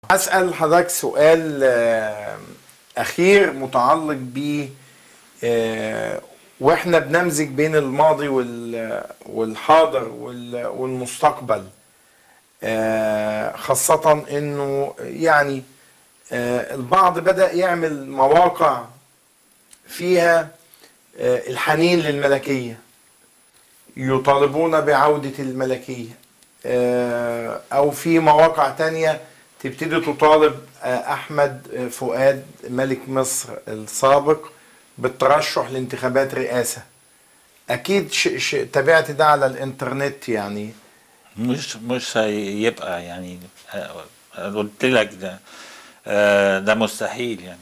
أسأل حضرتك سؤال آه، أخير متعلق ب آه، وإحنا بنمزج بين الماضي وال- والحاضر وال- والمستقبل آه، خاصة إنه يعني آه، البعض بدأ يعمل مواقع فيها آه، الحنين للملكية يطالبون بعودة الملكية آه، أو في مواقع تانية تبتدي تطالب آه، أحمد آه، فؤاد ملك مصر السابق بالترشح لانتخابات رئاسة أكيد ش... ش... تابعت ده على الإنترنت يعني مش مش هيبقى يعني آه، قلت لك ده آه، ده مستحيل يعني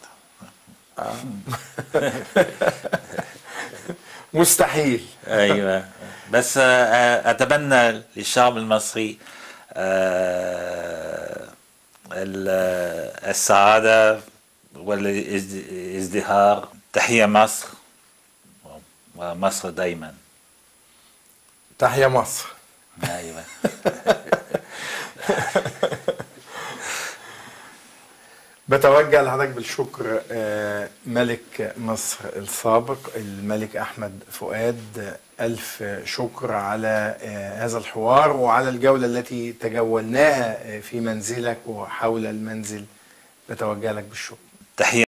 مستحيل ايوه بس آه، اتمنى للشعب المصري آه، ال- السعاده والازدهار تحيه مصر ومصر دايما تحيا مصر ايوه بتوجه لحضرتك بالشكر آه، ملك مصر السابق الملك أحمد فؤاد ألف شكر على آه، هذا الحوار وعلى الجولة التي تجولناها آه، في منزلك وحول المنزل بتوجه لك بالشكر تحيه